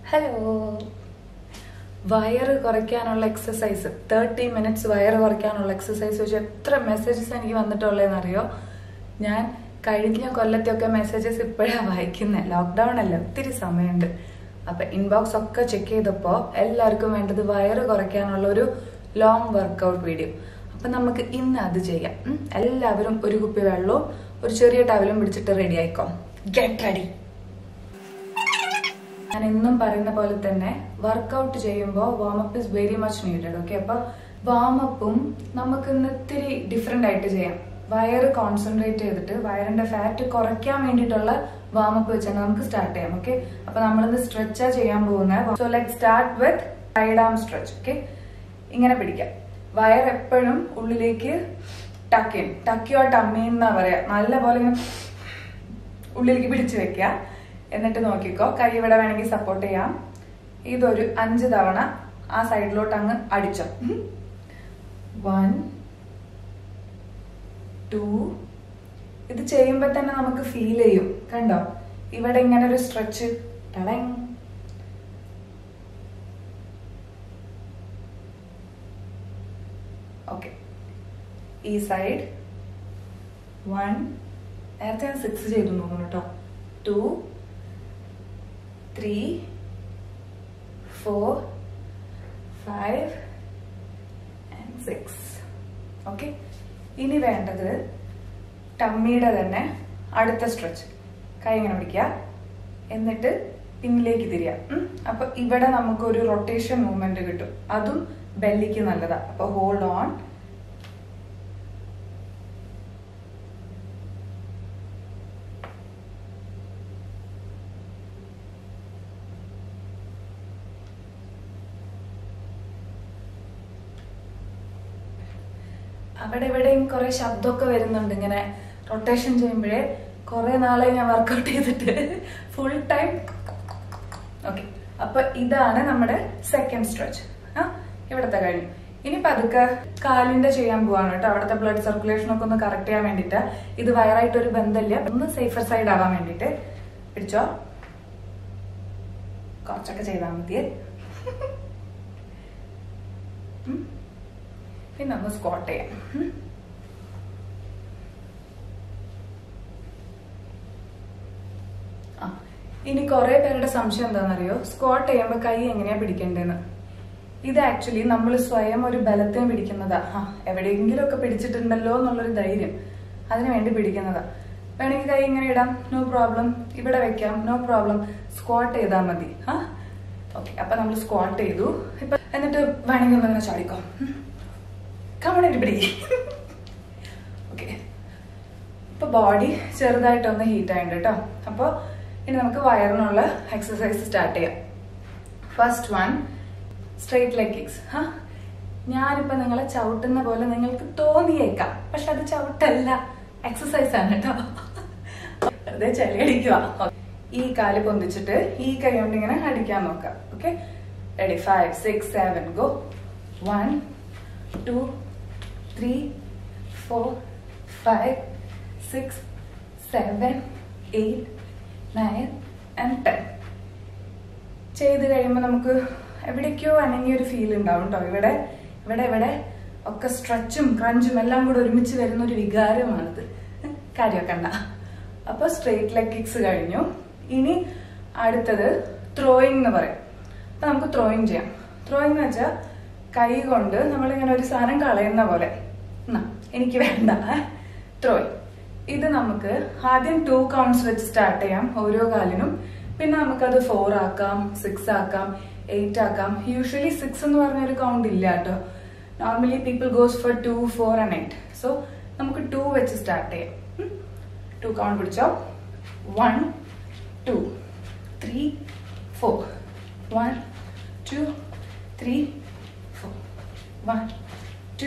Hello വയറ് കുറയ്ക്കാനുള്ള exercise thirty minutes വയറ് കുറയ്ക്കാനുള്ള എക്സസൈസ് വെച്ച് എത്ര മെസ്സേജസ് എനിക്ക് വന്നിട്ടുള്ളതെന്ന് അറിയോ ഞാൻ കഴിഞ്ഞ കൊല്ലത്തെയൊക്കെ മെസ്സേജസ് ഇപ്പോഴാണ് വായിക്കുന്നത് ലോക്ക്ഡൗൺ അല്ല ഒത്തിരി സമയമുണ്ട് അപ്പൊ ഇൻബോക്സ് ഒക്കെ ചെക്ക് ചെയ്തപ്പോൾ എല്ലാവർക്കും വേണ്ടത് വയറ് കുറയ്ക്കാനുള്ള ഒരു ലോങ് വർക്കൗട്ട് വീഡിയോ അപ്പൊ നമുക്ക് ഇന്ന് അത് ചെയ്യാം ഉം? എല്ലാവരും ഒരു കുപ്പി വെള്ളവും ഒരു ചെറിയ ടവലും പിടിച്ചിട്ട് റെഡി ആയിക്കോ ഗെറ്റ് റെഡി ഞാൻ എന്നും പറയുന്ന പോലെ തന്നെ വർക്കൗട്ട് ചെയ്യുമ്പോൾ warm up is very much needed okay അപ്പൊ വാമപ്പും നമുക്ക് ഇന്ന് ഇത്തിരി ഡിഫറെന്റ് ആയിട്ട് ചെയ്യാം വയറ് കോൺസെൻട്രേറ്റ് ചെയ്തിട്ട് വയറിന്റെ ഫാറ്റ് കുറയ്ക്കാൻ വേണ്ടിയിട്ടുള്ള വാമപ്പ് വെച്ചാൽ നമുക്ക് സ്റ്റാർട്ട് ചെയ്യാം ഓക്കെ അപ്പൊ നമ്മളിന്ന് സ്ട്രെച്ചാ ചെയ്യാൻ പോകുന്നത് so let start with side arm stretch okay ഇങ്ങനെ പിടിക്കാം വയർ എപ്പോഴും ഉള്ളിലേക്ക് ടക്കിൻ ടക്കിയോ ടമ്മി എന്നാ പറയാ നല്ല പോലെ ഇങ്ങനെ ഉള്ളിലേക്ക് പിടിച്ചു വെക്കുക എന്നിട്ട് നോക്കിക്കോ കൈ ഇവിടെ വേണമെങ്കിൽ സപ്പോർട്ട് ചെയ്യാം ഇതൊരു അഞ്ച് തവണ ആ സൈഡിലോട്ട് അങ്ങ് അടിച്ചോ വൺ ടു ഇത് ചെയ്യുമ്പോ തന്നെ നമുക്ക് ഫീൽ ചെയ്യും കണ്ടോ ഇവിടെ ഇങ്ങനെ ഒരു സ്ട്രെച്ച് ടടങ് ഓക്കെ ഈ സൈഡ് വൺ നേരത്തെ ഞാൻ സിക്സ് ചെയ്തു തോന്നുന്നു കേട്ടോ two three four five and six okay ഇനി വേണ്ടത് ടമ്മിയുടെ തന്നെ അടുത്ത സ്ട്രെച്ച് കൈ ഇങ്ങനെ പിടിക്കുക എന്നിട്ട് പിന്നിലേക്ക് തിരിയാം ഉം. അപ്പൊ ഇവിടെ നമുക്ക് ഒരു റൊട്ടേഷൻ മൂവ്മെന്റ് കിട്ടും അതും ബെല്ലിക്ക് നല്ലതാ അപ്പൊ ഹോൾഡ് ഓൺ അവിടെ ഇവിടെയും കുറെ ശബ്ദമൊക്കെ വരുന്നുണ്ട് ഇങ്ങനെ റൊട്ടേഷൻ ചെയ്യുമ്പോഴേ കുറെ നാളെ ഞാൻ വർക്കൗട്ട് ചെയ്തിട്ട് ഫുൾ ടൈം ഓക്കെ അപ്പൊ ഇതാണ് നമ്മുടെ സെക്കൻഡ് സ്ട്രെച്ച് ആ ഇവിടത്തെ കഴിഞ്ഞു ഇനി പതുക്കെ കാലിന്റെ ചെയ്യാൻ പോവാണ് കേട്ടോ അവിടുത്തെ ബ്ലഡ് സർക്കുലേഷൻ ഒക്കെ ഒന്ന് കറക്റ്റ് ചെയ്യാൻ വേണ്ടിട്ട് ഇത് വയറായിട്ട് ഒരു ബന്ധമില്ല ഒന്ന് സേഫർ സൈഡ് ആവാൻ വേണ്ടിട്ട് പിടിച്ചോ കുറച്ചൊക്കെ ചെയ്താൽ മതിയേ ഉം. പിന്നെ ഒന്ന് സ്ക്വാട്ട് ചെയ്യാം ഉം. ആ ഇനി കുറെ പേരുടെ സംശയം എന്താണെന്നറിയോ സ്ക്വാട്ട് ചെയ്യുമ്പോൾ കൈ എങ്ങനെയാ പിടിക്കേണ്ടതെന്ന് ഇത് ആക്ച്വലി നമ്മൾ സ്വയം ഒരു ബലത്തിന് പിടിക്കുന്നതാ ആ എവിടെയെങ്കിലും ഒക്കെ പിടിച്ചിട്ടുണ്ടല്ലോ എന്നുള്ളൊരു ധൈര്യം അതിനു വേണ്ടി പിടിക്കുന്നതാ വേണമെങ്കിൽ കൈ ഇങ്ങനെ ഇടാം നോ പ്രോബ്ലം ഇവിടെ വെക്കാം നോ പ്രോബ്ലം സ്ക്വാട്ട് ചെയ്താൽ മതി ആ ഓക്കെ അപ്പൊ നമ്മൾ സ്ക്വാട്ട് ചെയ്തു ഇപ്പൊ എന്നിട്ട് വേണമെങ്കിൽ ഒന്ന് ഇങ്ങനെ ചാടിക്കോ കമണിട്ട് പിടി ഓക്കെ ഇപ്പൊ ബോഡി ചെറുതായിട്ടൊന്ന് ഹീറ്റ് ആയിട്ടുണ്ട് കേട്ടോ അപ്പോൾ ഇനി നമുക്ക് വയറിനുള്ള എക്സസൈസ് സ്റ്റാർട്ട് ചെയ്യാം first one straight leg kicks ഹാ ഞാനിപ്പോ നിങ്ങളെ ചവിട്ടുന്ന പോലെ നിങ്ങൾക്ക് തോന്നിയേക്കാം പക്ഷെ അത് ചവിട്ടല്ല എക്സസൈസ് ആണ് കേട്ടോ വെറുതെ ചളി അടിക്കുക ഈ കാല് പൊന്തിച്ചിട്ട് ഈ കൈ കൊണ്ട് ഇങ്ങനെ അടിക്കാൻ നോക്കാം okay ready five six seven go one two three four five six seven eight nine and ten ചെയ്ത് കഴിയുമ്പോൾ നമുക്ക് എവിടേക്കോ അനങ്ങിയ ഒരു ഫീൽ ഉണ്ടാവും കേട്ടോ ഇവിടെ ഇവിടെ ഇവിടെ ഒക്കെ സ്ട്രെച്ചും ക്രഞ്ചും എല്ലാം കൂടെ ഒരുമിച്ച് വരുന്ന ഒരു വികാരമാണിത് കാര്യമൊക്കെ ഉണ്ടാ അപ്പൊ സ്ട്രെയിറ്റ് ലെഗ് കിക്സ് കഴിഞ്ഞു ഇനി അടുത്തത് ത്രോയിങ് എന്ന് പറയും അപ്പൊ നമുക്ക് ത്രോയിങ് ചെയ്യാം ത്രോയിങ് എന്ന് വെച്ചാൽ കൈ കൊണ്ട് നമ്മളിങ്ങനെ ഒരു സാധനം കളയുന്ന പോലെ എന്നാ എനിക്ക് വേണ്ട ത്രോയിങ് ഇത് നമുക്ക് ആദ്യം ടു കൗണ്ട്സ് വെച്ച് സ്റ്റാർട്ട് ചെയ്യാം ഓരോ കാലിനും പിന്നെ നമുക്കത് ഫോർ ആക്കാം സിക്സ് ആക്കാം എയ്റ്റ് ആക്കാം യൂഷ്വലി സിക്സ് എന്ന് പറഞ്ഞ ഒരു കൗണ്ട് ഇല്ല കേട്ടോ normally people goes for two four and eight so നമുക്ക് ടു വെച്ച് സ്റ്റാർട്ട് ചെയ്യാം ടു കൗണ്ട് പിടിച്ചോ one two three four one two three four one two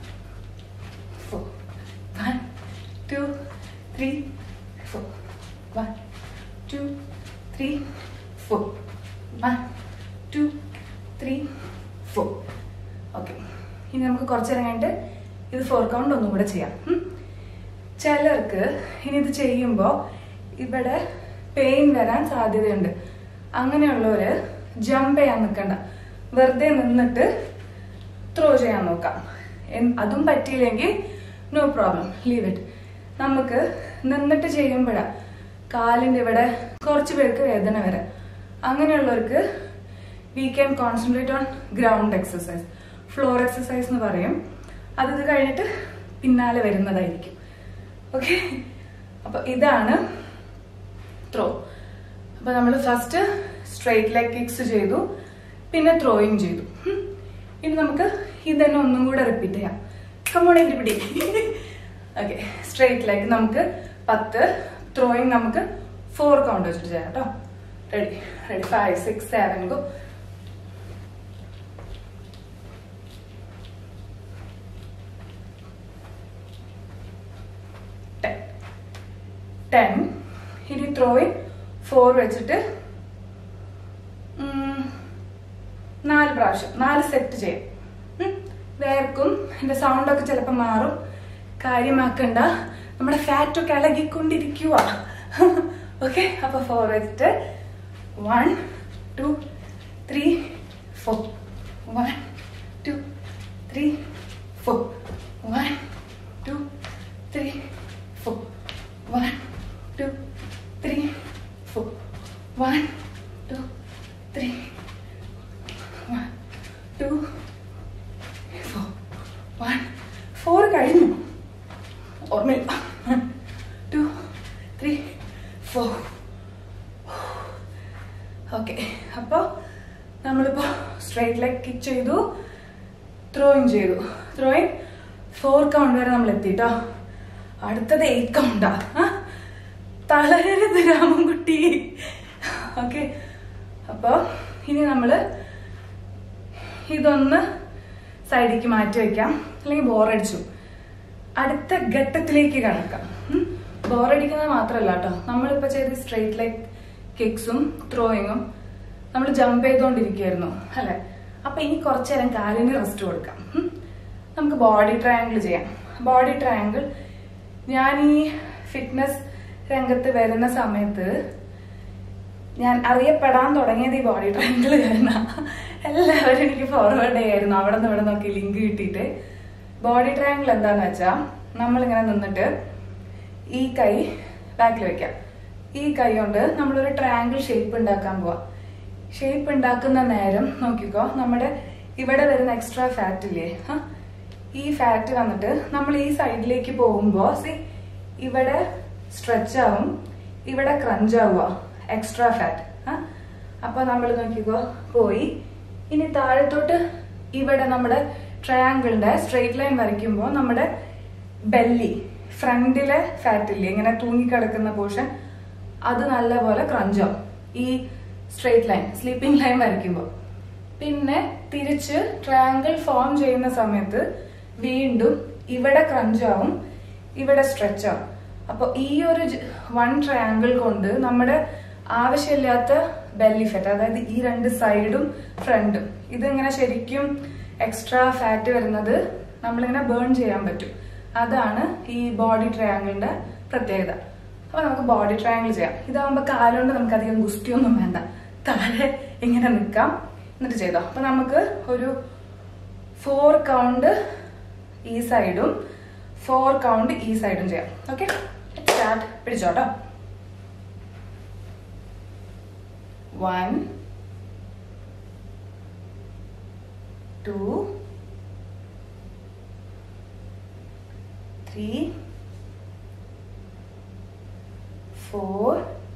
four one two three four one two three four one two three four okay ഇനി നമുക്ക് കുറച്ച് നേരം കഴിഞ്ഞിട്ട് ഇത് ഫോർ കൗണ്ട് ഒന്നും കൂടെ ചെയ്യാം ഉം. ചിലർക്ക് ഇനി ഇത് ചെയ്യുമ്പോൾ ഇവിടെ പെയിൻ വരാൻ സാധ്യതയുണ്ട് അങ്ങനെയുള്ളവര് ജമ്പ് ചെയ്യാൻ നിൽക്കണ്ട വെറുതെ നിന്നിട്ട് ത്രോ ചെയ്യാൻ നോക്കാം എൻ- അതും പറ്റിയില്ലെങ്കിൽ നോ പ്രോബ്ലം ലീവ് ഇറ്റ് നമുക്ക് നിന്നിട്ട് ചെയ്യുമ്പോഴാ കാലിന്റെ ഇവിടെ കുറച്ച് പേർക്ക് വേദന വരാം അങ്ങനെയുള്ളവർക്ക് we can concentrate on ground exercise floor exercise എന്ന് പറയും അത് ഇത് കഴിഞ്ഞിട്ട് പിന്നാലെ വരുന്നതായിരിക്കും ഓക്കെ അപ്പൊ ഇതാണ് ത്രോ അപ്പൊ നമ്മൾ ഫസ്റ്റ് സ്ട്രെയിറ്റ് ലെഗ് കിക്സ് ചെയ്തു പിന്നെ ത്രോയിങ് ചെയ്തു ഉം. ഇനി നമുക്ക് ഇത് തന്നെ ഒന്നും കൂടെ റിപ്പീറ്റ് ചെയ്യാം കമ്മോണെ പിടി ഓക്കെ സ്ട്രെയിറ്റ് ലെഗ് നമുക്ക് പത്ത് ത്രോയിങ് നമുക്ക് ഫോർ കൗണ്ട് വെച്ചിട്ട് ചെയ്യാം കേട്ടോ ready ready five six seven go ten ten ഇനി ത്രോയിങ് ഫോർ വെച്ചിട്ട് ഉം, നാല് പ്രാവശ്യം നാല് സെറ്റ് ചെയ്യാം ഉം. വേർക്കും എന്റെ സൗണ്ട് ഒക്കെ ചിലപ്പോൾ മാറും കാര്യമാക്കണ്ട നമ്മുടെ ഫാറ്റ് ഒക്കെ ഇളകിക്കൊണ്ടിരിക്കുക ഓക്കെ അപ്പൊ ഫോർ വെച്ചിട്ട് one two three four one two three four one two three four one two three four one two three one two four one four കഴിഞ്ഞു ഓർമ്മയില്ല one two three four okay അപ്പോൾ നമ്മളിപ്പോൾ straight leg kick ചെയ്തു throwing ചെയ്തു throwing four count വരെ നമ്മൾ എത്തിട്ടോ അടുത്തത് എയ്റ്റ് കൗണ്ടാ തളരരുത് രാമൻകുട്ടി ഓക്കെ അപ്പോൾ ഇനി നമ്മൾ ഇതൊന്ന് സൈഡിലേക്ക് മാറ്റി വെക്കാം അല്ലെങ്കിൽ ബോറടിച്ചു അടുത്ത ഘട്ടത്തിലേക്ക് കടക്കാം ബോറടിക്കുന്നത് മാത്രമല്ല കേട്ടോ നമ്മളിപ്പോൾ ചെയ്ത സ്ട്രെയിറ്റ് ലെഗ് കിക്സും ത്രോയിങ്ങും നമ്മൾ ജമ്പ് ചെയ്തുകൊണ്ടിരിക്കുകയായിരുന്നു അല്ലെ അപ്പൊ ഇനി കുറച്ചു നേരം കാലിന് റെസ്റ്റ് കൊടുക്കാം ഉം. നമുക്ക് ബോഡി ട്രയാങ്കിൾ ചെയ്യാം ബോഡി ട്രയാങ്കിൾ ഞാൻ ഈ ഫിറ്റ്നസ് രംഗത്ത് വരുന്ന സമയത്ത് ഞാൻ അറിയപ്പെടാൻ തുടങ്ങിയത് ഈ ബോഡി ട്രയാങ്കിൾ കാരണം എല്ലാവരും എനിക്ക് ഫോർവേഡ് ചെയ്യായിരുന്നു അവിടെ നിന്ന് ഇവിടെ നോക്കി ലിങ്ക് കിട്ടിയിട്ട് ബോഡി ട്രയാങ്കിൾ എന്താന്ന് വെച്ചാ നമ്മളിങ്ങനെ നിന്നിട്ട് ഈ കൈ ബാക്കിൽ വെക്കാം ഈ കൈ കൊണ്ട് നമ്മളൊരു ട്രയാങ്കിൾ ഷേപ്പ് ഉണ്ടാക്കാൻ പോവാം ഷേപ്പ് ഉണ്ടാക്കുന്ന നേരം നോക്കിക്കോ നമ്മുടെ ഇവിടെ വരുന്ന എക്സ്ട്രാ ഫാറ്റ് ഇല്ലേ ആ? ഈ ഫാറ്റ് വന്നിട്ട് നമ്മൾ ഈ സൈഡിലേക്ക് പോകുമ്പോ സി ഇവിടെ സ്ട്രെച്ച് ആവും ഇവിടെ ക്രഞ്ച് ആവുക എക്സ്ട്രാ ഫാറ്റ് അപ്പൊ നമ്മൾ നോക്കിക്കോ പോയി ഇനി താഴത്തോട്ട് ഇവിടെ നമ്മുടെ ട്രയാങ്കിളിന്റെ സ്ട്രെയിറ്റ് ലൈൻ വരയ്ക്കുമ്പോൾ നമ്മുടെ ബെല്ലി ഫ്രണ്ടിലെ ഫാറ്റ് ഇല്ലേ ഇങ്ങനെ തൂങ്ങിക്കിടക്കുന്ന പോർഷൻ അത് നല്ലപോലെ ക്രഞ്ചാവും ഈ സ്ട്രെയിറ്റ് ലൈൻ സ്ലീപ്പിംഗ് ലൈൻ വരയ്ക്കുമ്പോൾ പിന്നെ തിരിച്ച് ട്രയാങ്കിൾ ഫോം ചെയ്യുന്ന സമയത്ത് വീണ്ടും ഇവിടെ ക്രഞ്ചാവും ഇവിടെ സ്ട്രെച്ച് ആവും അപ്പൊ ഈ ഒരു വൺ ട്രയാങ്കിൾ കൊണ്ട് നമ്മുടെ ആവശ്യമില്ലാത്ത ബെല്ലി ഫാറ്റ് അതായത് ഈ രണ്ട് സൈഡും ഫ്രണ്ടും ഇതിങ്ങനെ ശരിക്കും എക്സ്ട്രാ ഫാറ്റ് വരുന്നത് നമ്മളിങ്ങനെ ബേൺ ചെയ്യാൻ പറ്റും അതാണ് ഈ ബോഡി ട്രയാങ്കിളിന്റെ പ്രത്യേകത അപ്പൊ നമുക്ക് ബോഡി ട്രയാങ്കിൾ ചെയ്യാം ഇതാകുമ്പോ കാലുകൊണ്ട് നമുക്ക് അധികം ഗുസ്തിയൊന്നും വേണ്ട താഴെ ഇങ്ങനെ നിൽക്കാം എന്നിട്ട് ചെയ്തോ അപ്പൊ നമുക്ക് ഒരു ഫോർ കൗണ്ട് ഈ സൈഡും ഫോർ കൗണ്ട് ഈ സൈഡും ചെയ്യാം ഓക്കെ സ്റ്റാർട്ട് പിടിച്ചോട്ടോ one two three four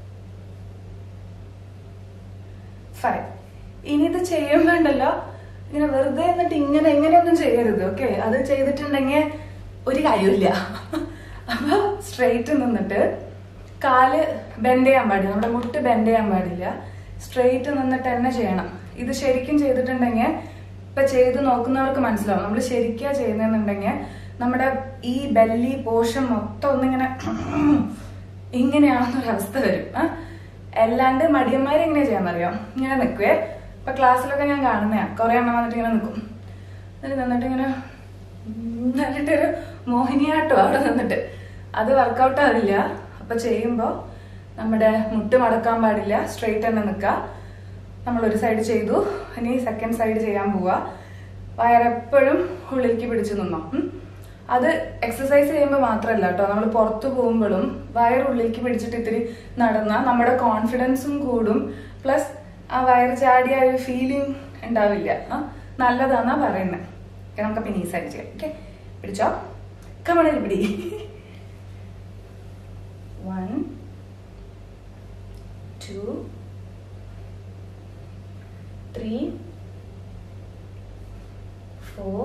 five ഇനി ഇത് ചെയ്യുമ്പോണ്ടല്ലോ ഇങ്ങനെ വെറുതെ എന്നിട്ട് ഇങ്ങനെ ഇങ്ങനെയൊന്നും ചെയ്യരുത് ഓക്കെ അത് ചെയ്തിട്ടുണ്ടെങ്കിൽ ഒരു കാര്യമില്ല അപ്പൊ സ്ട്രെയിറ്റ് നിന്നിട്ട് കാല് ബെൻഡ് ചെയ്യാൻ പാടില്ല നമ്മുടെ മുട്ട് ബെൻഡ് ചെയ്യാൻ പാടില്ല സ്ട്രെയിറ്റ് നിന്നിട്ട് തന്നെ ചെയ്യണം ഇത് ശരിക്കും ചെയ്തിട്ടുണ്ടെങ്കിൽ ഇപ്പൊ ചെയ്ത് നോക്കുന്നവർക്ക് മനസ്സിലാവും നമ്മൾ ശരിക്കാ ചെയ്യുന്നെന്നുണ്ടെങ്കിൽ നമ്മുടെ ഈ ബെല്ലി പോർഷൻ മൊത്തം ഒന്നിങ്ങനെ ഇങ്ങനെയാണെന്നൊരവസ്ഥ വരും ആ? അല്ലാണ്ട് മടിയന്മാരെ എങ്ങനെയാ ചെയ്യാന്നറിയോ ഇങ്ങനെ നിൽക്കുവേ ഇപ്പൊ ക്ലാസ്സിലൊക്കെ ഞാൻ കാണുന്നയാ കുറെ എണ്ണം വന്നിട്ട് ഇങ്ങനെ നിൽക്കും എന്നിട്ട് നിന്നിട്ട് ഇങ്ങനെ ഉം എന്നിട്ടൊരു മോഹിനിയാട്ടോ അവിടെ നിന്നിട്ട് അത് വർക്കൗട്ട് ആവില്ല അപ്പൊ ചെയ്യുമ്പോ നമ്മുടെ മുട്ട് മടക്കാൻ പാടില്ല സ്ട്രെയിറ്റ് തന്നെ നിൽക്കുക നമ്മൾ ഒരു സൈഡ് ചെയ്തു ഇനി സെക്കൻഡ് സൈഡ് ചെയ്യാൻ പോവാ വയറെപ്പോഴും ഉള്ളിലേക്ക് പിടിച്ചു നിന്നോ ഉം. അത് എക്സസൈസ് ചെയ്യുമ്പോൾ മാത്രമല്ല കേട്ടോ നമ്മൾ പുറത്തു പോകുമ്പോഴും വയർ ഉള്ളിലേക്ക് പിടിച്ചിട്ട് ഇത്തിരി നടന്നാൽ നമ്മുടെ കോൺഫിഡൻസും കൂടും പ്ലസ് ആ വയർ ചാടിയ ആ ഒരു ഫീലിംഗ് ഉണ്ടാവില്ല ആ നല്ലതാന്നാ പറയുന്നത് നമുക്ക് പിന്നെ ഈ സൈഡ് ചെയ്യാം ഓക്കെ പിടിച്ചോ കമണിൽ പിടി one two three four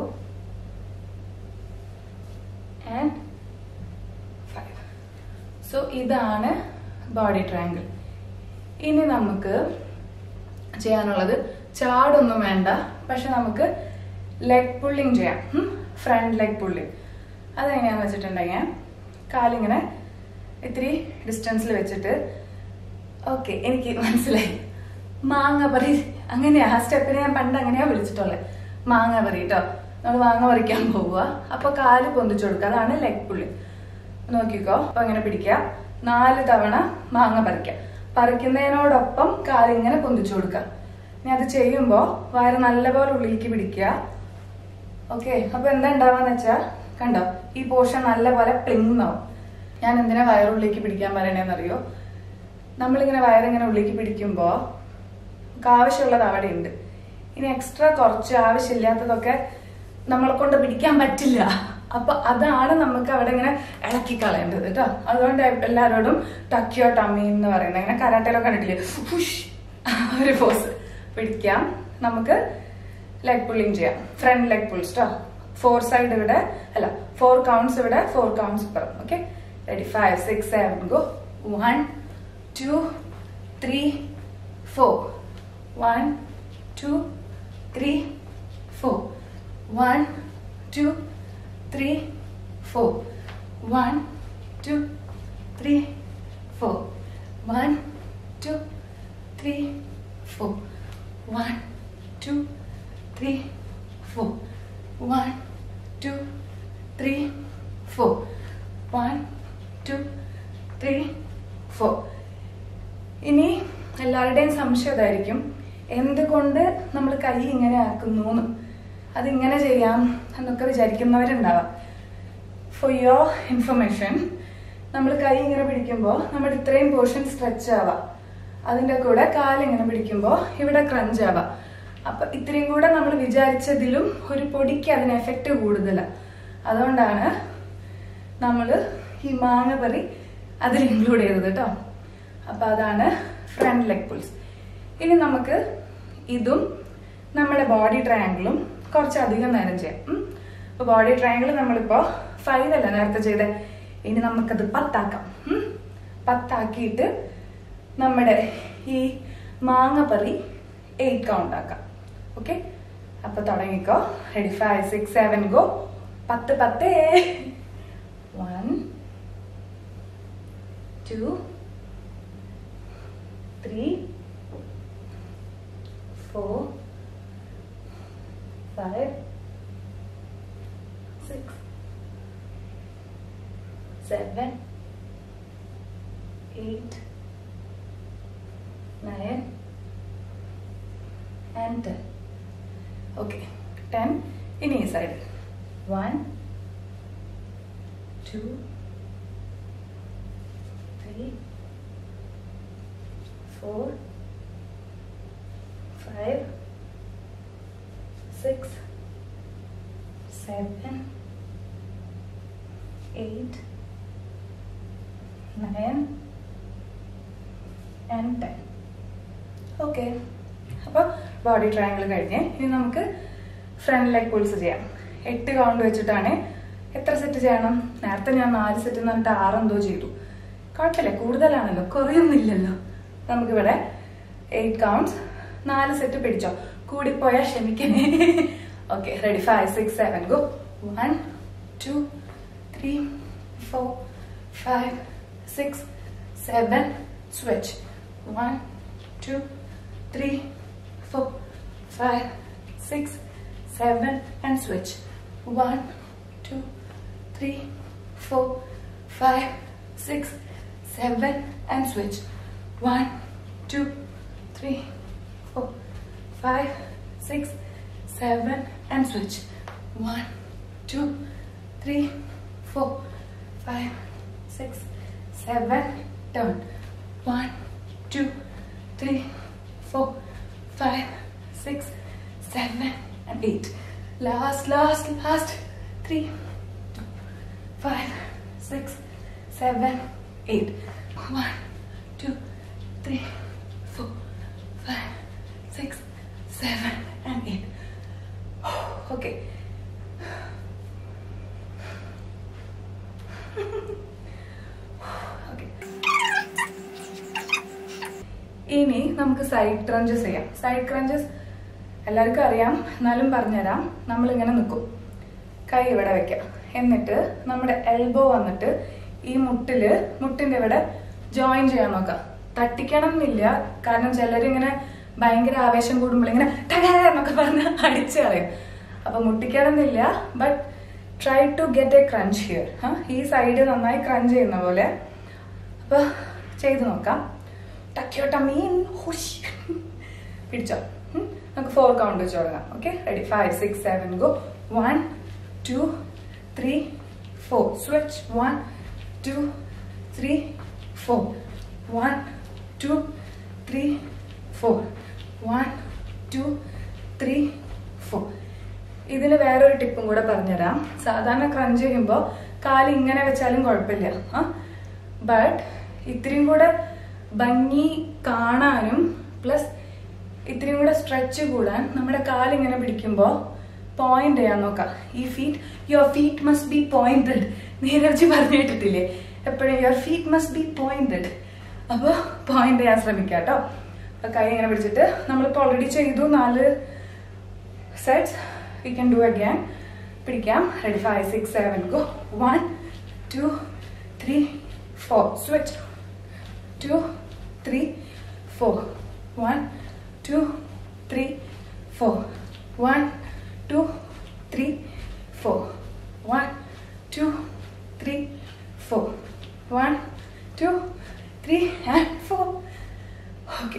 and five so ഇതാണ് ബോഡി ട്രയാങ്കിൾ ഇനി നമുക്ക് ചെയ്യാനുള്ളത് ചാടൊന്നും വേണ്ട പക്ഷെ നമുക്ക് ലെഗ് പുള്ളിങ് ചെയ്യാം ഫ്രണ്ട് ലെഗ് പുള്ളിങ് അതെങ്ങനെയാന്ന് വെച്ചിട്ടുണ്ടെങ്കിൽ കാലിങ്ങനെ ഇത്തിരി ഡിസ്റ്റൻസിൽ വെച്ചിട്ട് ഓക്കെ എനിക്ക് മനസ്സിലായി മാങ്ങ പറി അങ്ങനെയാ ആ സ്റ്റെപ്പിനെ ഞാൻ പണ്ട് അങ്ങനെയാ വിളിച്ചിട്ടുള്ളത് മാങ്ങ പറി കേട്ടോ നമ്മൾ മാങ്ങ പറിക്കാൻ പോവുക അപ്പൊ കാല് പൊന്തിച്ചു കൊടുക്കുക അതാണ് ലെഗ് പുള്ളി നോക്കിക്കോ അപ്പൊ അങ്ങനെ പിടിക്കുക നാല് തവണ മാങ്ങ പറിക്കുക പറിക്കുന്നതിനോടൊപ്പം കാലിങ്ങനെ പൊന്തിച്ചു കൊടുക്കുക ഇനി അത് ചെയ്യുമ്പോ വയറ് നല്ലപോലെ ഉള്ളിലേക്ക് പിടിക്കുക ഓക്കെ അപ്പൊ എന്താ ഉണ്ടാവാന്ന് വെച്ചാ കണ്ടോ ഈ പോർഷൻ നല്ലപോലെ പ്ലിങ്ങാവും ഞാൻ എന്തിനാ വയറുള്ളിലേക്ക് പിടിക്കാൻ പറയണേന്നറിയോ നമ്മളിങ്ങനെ വയറിങ്ങനെ ഉള്ളിലേക്ക് പിടിക്കുമ്പോ നമുക്ക് ആവശ്യമുള്ളത് അവിടെ ഉണ്ട് ഇനി എക്സ്ട്രാ കുറച്ച് ആവശ്യമില്ലാത്തതൊക്കെ നമ്മളെ കൊണ്ട് പിടിക്കാൻ പറ്റില്ല അപ്പൊ അതാണ് നമുക്ക് അവിടെ ഇങ്ങനെ ഇളക്കി കളയേണ്ടത് കേട്ടോ അതുകൊണ്ട് എല്ലാരോടും ടക്കിയോ ടമ്മി എന്ന് പറയുന്നത് ഇങ്ങനെ കരാട്ടയിലൊക്കെ കണ്ടിട്ടില്ലേ ഹുഷ് ഒരു പോസ് പിടിക്കാം നമുക്ക് ലെഗ് പുള്ളിങ് ചെയ്യാം ഫ്രണ്ട് ലെഗ് പുൾസ് കേട്ടോ ഫോർ സൈഡ് ഇവിടെ അല്ല ഫോർ കൗണ്ട്സ് ഇവിടെ ഫോർ കൗണ്ട്സ് ഇപ്പുറം okay ready five six seven go one two three four one two three four one two three four one two three four one two three four one two three four one two three four one two three four ഇനി എല്ലാവരുടെയും സംശയം ഇതായിരിക്കും എന്തുകൊണ്ട് നമ്മൾ കൈ ഇങ്ങനെ ആക്കുന്നു എന്ന് അതിങ്ങനെ ചെയ്യാം എന്നൊക്കെ വിചാരിക്കുന്നവരുണ്ടാവാം ഫോർ യുവർ ഇൻഫർമേഷൻ നമ്മൾ കൈ ഇങ്ങനെ പിടിക്കുമ്പോൾ നമ്മുടെ ഇത്രയും പോർഷൻ സ്ട്രെച്ച് ആവാം അതിന്റെ കൂടെ കാലിങ്ങനെ പിടിക്കുമ്പോൾ ഇവിടെ ക്രഞ്ച് ആവാം അപ്പൊ ഇത്രയും കൂടെ നമ്മൾ വിചാരിച്ചതിലും ഒരു പൊടിക്ക് അതിന് എഫക്റ്റ് കൂടുതലാണ് അതുകൊണ്ടാണ് നമ്മൾ ഈ മാങ്ങ പറി അതിൽ ഇൻക്ലൂഡ് ചെയ്തത് കേട്ടോ അപ്പൊ അതാണ് ഫ്രണ്ട് ലെഗ് പുൾസ് ഇനി നമുക്ക് ഇതും നമ്മുടെ ബോഡി ട്രയാങ്കിളും കുറച്ചധികം നേരം ചെയ്യാം ഉം. അപ്പൊ ബോഡി ട്രയാങ്കിൾ നമ്മളിപ്പോ ഫൈവ് അല്ല നേരത്തെ ചെയ്തേ ഇനി നമുക്കത് പത്താക്കാം ഉം. പത്താക്കിയിട്ട് നമ്മുടെ ഈ മാങ്ങ പറി എയ്റ്റ് കൗണ്ട് ആക്കാം ഓക്കെ അപ്പൊ തുടങ്ങിക്കോ ready five six seven go പത്ത് പത്തേ one two three four five six seven eight nine and ten okay ten ഇനി ഈ side one two three four five six seven eight nine and ten okay അപ്പോൾ body triangle കഴിഞ്ഞ് ഇനി നമുക്ക് front leg pulls ചെയ്യാം എട്ട് count വെച്ചിട്ടാണ് എത്ര സെറ്റ് ചെയ്യണം നേരത്തെ ഞാൻ നാല് സെറ്റ് എന്ന് പറഞ്ഞിട്ട് ആറെന്തോ ചെയ്തു കുഴപ്പമില്ല കൂടുതലാണല്ലോ കുറയൊന്നുമില്ലല്ലോ നമുക്കിവിടെ എയ്റ്റ് കൗണ്ട്സ് നാല് സെറ്റ് പിടിച്ചോ കൂടിപ്പോയാൽ ക്ഷമിക്കണേ okay ready five six seven go one two three four five six seven switch one two three four, five, six, seven, and switch. One, two, three, four, five, six, seven, and switch. One, two, three, four, five, six, seven, and switch. One, two, three, four, five, six, seven, turn. One, two, three, four, five, six, seven, and eight. Last, last, last. Three, two, five, six, seven, eight. One, two, three, four, five, six, seven, and eight. Okay. Okay. ഇനി നമുക്ക് side crunches ചെയ്യാം side crunches എല്ലാവർക്കും അറിയാം എന്നാലും പറഞ്ഞുതരാം നമ്മൾ ഇങ്ങനെ നിൽക്കും കൈ ഇവിടെ വെക്കാം എന്നിട്ട് നമ്മുടെ എൽബോ വന്നിട്ട് ഈ മുട്ടില് മുട്ടിന്റെ ഇവിടെ ജോയിൻ ചെയ്യാൻ നോക്കാം തട്ടിക്കണം എന്നില്ല കാരണം ചിലരിങ്ങനെ ഭയങ്കര ആവേശം കൂടുമ്പോൾ ഇങ്ങനെ ടകാ എന്നൊക്കെ പറഞ്ഞ് അടിച്ചു കളയും അപ്പൊ മുട്ടിക്കണം എന്നില്ല but try to get a crunch here ഈ സൈഡ് നന്നായി ക്രഞ്ച് ചെയ്യുന്ന പോലെ അപ്പൊ ചെയ്തു നോക്കാം ടക്കിയോട്ട മീൻ ഹുഷ് പിടിച്ചോ ഉം. നമുക്ക് ഫോർ കൗണ്ട് വെച്ച് തുടങ്ങാം okay ready five six seven go one two three four switch one two three four one two three four one two three four ഇതിൽ വേറൊരു ടിപ്പും കൂടെ പറഞ്ഞുതരാം സാധാരണ ക്രഞ്ച് ചെയ്യുമ്പോൾ കാല് ഇങ്ങനെ വെച്ചാലും കുഴപ്പമില്ല ആ ബട്ട് ഇത്രയും കൂടെ ഭംഗി കാണാനും പ്ലസ് ഇത്രയും കൂടെ സ്ട്രെച്ച് കൂടാൻ നമ്മുടെ കാലിങ്ങനെ പിടിക്കുമ്പോൾ പോയിന്റ് ചെയ്യാൻ നോക്കാം ഈ feet your feet must be pointed Neeraj പറഞ്ഞു കേട്ടിട്ടില്ലേ എപ്പോഴും your feet must be pointed അപ്പോൾ പോയിന്റ് ചെയ്യാൻ ശ്രമിക്കാം കേട്ടോ അപ്പൊ കൈ ഇങ്ങനെ പിടിച്ചിട്ട് നമ്മളിപ്പോൾ ഓൾറെഡി ചെയ്തു നാല് sets we can do again പിടിക്കാം ready five six seven go one two three four switch two three four one two three four one two three four one two three four one two three and four okay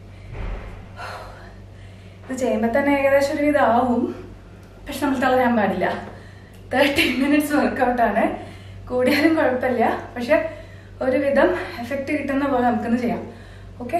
ഇത് ചെയ്യുമ്പോൾ തന്നെ ഏകദേശം ഒരു ഇതാവും പക്ഷെ നമ്മൾ തളരാൻ പാടില്ല thirty minutes വർക്കൗട്ടാണ് കൂടിയാലും കുഴപ്പമില്ല പക്ഷെ ഒരുവിധം എഫക്റ്റ് കിട്ടുന്ന പോലെ നമുക്കൊന്ന് ചെയ്യാം ഓക്കെ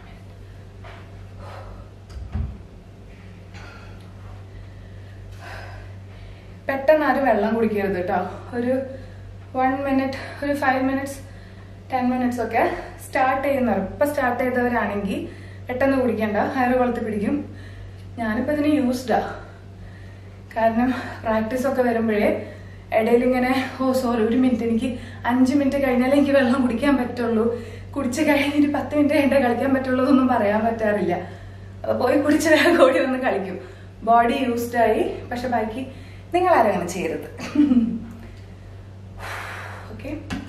പെട്ടെന്ന് ആരും വെള്ളം കുടിക്കരുത് കേട്ടോ ഒരു വൺ മിനിറ്റ് ഒരു ഫൈവ് മിനിറ്റ്സ് ടെൻ മിനിറ്റ്സ് ഒക്കെ സ്റ്റാർട്ട് ചെയ്യുന്നവർ ഇപ്പം സ്റ്റാർട്ട് ചെയ്തവരാണെങ്കിൽ പെട്ടെന്ന് കുടിക്കണ്ട ഹയർ കൊളുത്ത് പിടിക്കും ഞാനിപ്പോൾ ഇതിന് യൂസ്ഡാ കാരണം പ്രാക്ടീസ് ഒക്കെ വരുമ്പോഴേ ഇടയിൽ ഇങ്ങനെ ഓ സോറി ഒരു മിനിറ്റ് എനിക്ക് അഞ്ച് മിനിറ്റ് കഴിഞ്ഞാലേ എനിക്ക് വെള്ളം കുടിക്കാൻ പറ്റുള്ളൂ കുടിച്ച് കഴിഞ്ഞിട്ട് പത്ത് മിനിറ്റ് കഴിഞ്ഞിട്ടേ കളിക്കാൻ പറ്റുള്ളൂ എന്നൊന്നും പറയാൻ പറ്റാറില്ല അപ്പൊ പോയി കുടിച്ച് വേഗം ഓടി വന്ന് കളിക്കും ബോഡി യൂസ്ഡ് ആയി പക്ഷെ ബാക്കി നിങ്ങൾ ആരും അങ്ങനെ ചെയ്യരുത് ഓക്കെ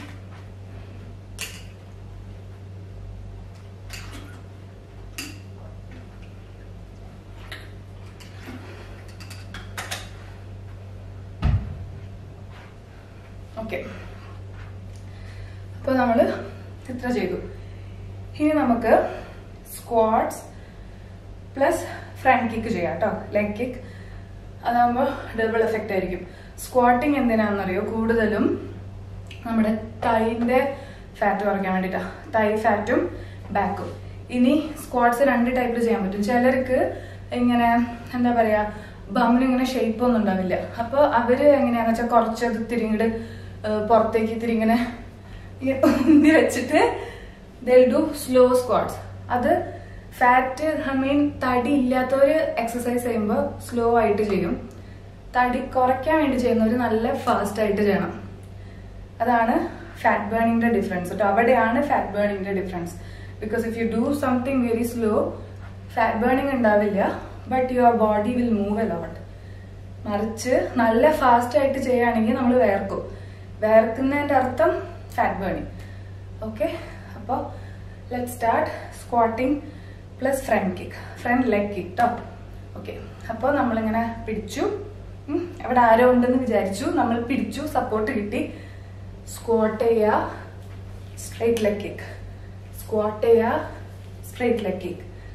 ഓക്കെ അപ്പോൾ നമ്മൾ ഇത്ര ചെയ്തു ഇനി നമുക്ക് സ്ക്വാഡ്സ് പ്ലസ് ഫ്രണ്ട് കിക്ക് ചെയ്യാം കേട്ടോ ലെഗ് കിക്ക് അതാകുമ്പോൾ ഡബിൾ എഫക്റ്റ് ആയിരിക്കും സ്ക്വാട്ടിങ് എന്തിനാണെന്നറിയോ കൂടുതലും നമ്മുടെ തൈൻ്റെ ഫാറ്റ് കുറയ്ക്കാൻ വേണ്ടിയിട്ടാണ് തൈ ഫാറ്റും ബാക്കും ഇനി സ്ക്വാട്സ് രണ്ട് ടൈപ്പിൽ ചെയ്യാൻ പറ്റും ചിലർക്ക് ഇങ്ങനെ എന്താ പറയാ ബമ്മിന് ഇങ്ങനെ ഷേപ്പ് ഒന്നും ഉണ്ടാവില്ല അപ്പോൾ അവര് എങ്ങനെയാന്ന് വെച്ചാൽ കുറച്ചത് തിരിങ്ങട് പുറത്തേക്ക് ഇത്തിരി ഇങ്ങനെ ഇങ്ങനെ ഉന്തി വെച്ചിട്ട് ദൽ ഡു സ്ലോ സ്ക്വാട്സ് അത് ഫാറ്റ് ഐ മീൻ തടി ഇല്ലാത്തവര് എക്സസൈസ് ചെയ്യുമ്പോൾ സ്ലോ ആയിട്ട് ചെയ്യും തടി കുറയ്ക്കാൻ വേണ്ടി ചെയ്യുന്നവർ നല്ല ഫാസ്റ്റ് ആയിട്ട് ചെയ്യണം അതാണ് ഫാറ്റ് ബേണിംഗിന്റെ ഡിഫറൻസ് കേട്ടോ അവിടെയാണ് ഫാറ്റ് ബേണിംഗിന്റെ difference because if you do something very slow fat burning ഉണ്ടാവില്ല but your body will move a lot മറിച്ച് നല്ല ഫാസ്റ്റ് ആയിട്ട് ചെയ്യുകയാണെങ്കിൽ നമ്മൾ വേർക്കും വേർക്കുന്നതിന്റെ അർത്ഥം ഫാറ്റ് ബേണിംഗ് ഓക്കെ അപ്പോൾ let start squatting plus front kick front leg kick കേട്ടോ ഓക്കെ അപ്പോൾ നമ്മളിങ്ങനെ പിടിച്ചു ഉം, അവിടെ ആരോ ഉണ്ടെന്ന് വിചാരിച്ചു നമ്മൾ പിടിച്ചു സപ്പോർട്ട് കിട്ടി സ്ക്വാട്ട് ചെയ്യുക സ്ട്രൈറ്റ് ലെഗ് കിക്ക് സ്ക്വാട്ട് ചെയ്യുക സ്ട്രൈറ്റ് ലെഗ് കിക്ക്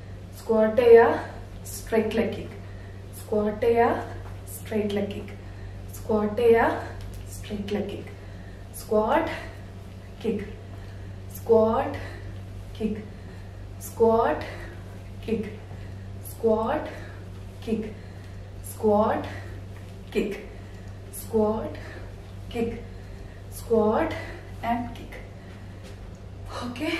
സ്ക്വാട്ട് ചെയ്യുക സ്ട്രൈറ്റ് ലെഗ് കിക്ക് സ്ക്വാട്ട് ചെയ്യുക സ്ട്രൈറ്റ് ലെഗ് കിക്ക് സ്ക്വാട്ട് ചെയ്യുക straight leg kick squat kick squat kick squat kick squat kick squat kick squat kick squat and kick okay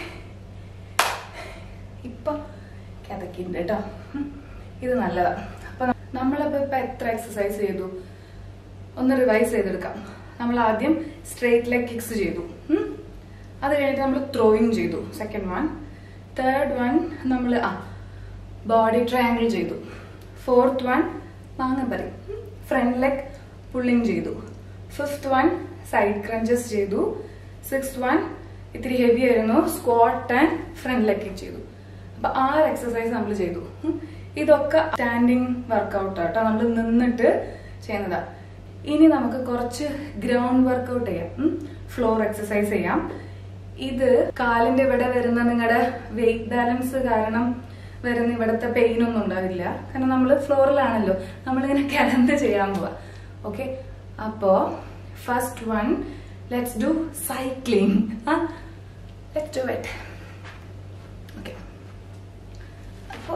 ഇപ്പൊ കിതക്കുണ്ട് കേട്ടോ ഉം. ഇത് നല്ലതാ അപ്പൊ നമ്മളപ്പോ ഇപ്പൊ എത്ര എക്സസൈസ് ചെയ്തു ഒന്ന് റിവൈസ് ചെയ്തെടുക്കാം നമ്മൾ ആദ്യം സ്ട്രേറ്റ് ലെഗ് കിക്സ് ചെയ്തു ഉം. അത് കഴിഞ്ഞിട്ട് നമ്മൾ ത്രോയിങ് ചെയ്തു സെക്കൻഡ് വൺ തേർഡ് വൺ നമ്മൾ ആ ബോഡി ട്രയാങ്കിൾ ചെയ്തു ഫോർത്ത് വൺ വാങ്ങാൻ പറയും ഫ്രണ്ട് ലെഗ് പുള്ളിങ് ചെയ്തു ഫിഫ്ത്ത് വൺ സൈഡ് ക്രഞ്ചസ് ചെയ്തു സിക്സ് വൺ ഇത്തിരി ഹെവി ആയിരുന്നു squat and front leg kick ചെയ്തു അപ്പൊ ആറ് എക്സസൈസ് നമ്മൾ ചെയ്തു ഉം. ഇതൊക്കെ സ്റ്റാൻഡിങ് വർക്കൗട്ട് ആട്ടോ നമ്മൾ നിന്നിട്ട് ചെയ്യുന്നതാ ഇനി നമുക്ക് കുറച്ച് ഗ്രൗണ്ട് വർക്കൗട്ട് ചെയ്യാം ഫ്ലോർ എക്സസൈസ് ചെയ്യാം ഇത് കാലിന്റെ ഇവിടെ വരുന്ന നിങ്ങളുടെ വെയിറ്റ് ബാലൻസ് കാരണം വരുന്ന ഇവിടുത്തെ പെയിൻ ഒന്നും ഉണ്ടാവില്ല കാരണം നമ്മൾ ഫ്ലോറിലാണല്ലോ നമ്മളിങ്ങനെ കിടന്ന് ചെയ്യാൻ പോവാ ഓക്കെ അപ്പോ first one let's do cycling let's do it okay അപ്പോ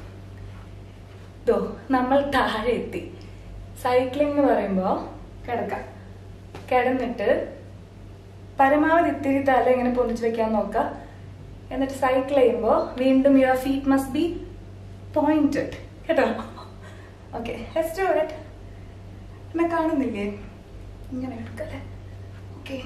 ദോ നമ്മൾ താഴെ എത്തി സൈക്ലിംഗ് എന്ന് പറയുമ്പോ കിടക്കാം കിടന്നിട്ട് പരമാവധി ഇത്തിരി തല ഇങ്ങനെ പൊന്തിച്ച് വെക്കാൻ നോക്കുക എന്നിട്ട് സൈക്കിൾ ചെയ്യുമ്പോൾ വീണ്ടും your feet must be pointed കേട്ടോ ഓക്കെ ലെറ്റ്സ് ഡു ഇറ്റ് എന്നെ കാണുന്നില്ലേ ഇങ്ങനെ എടുക്കല്ലേ ഓക്കെ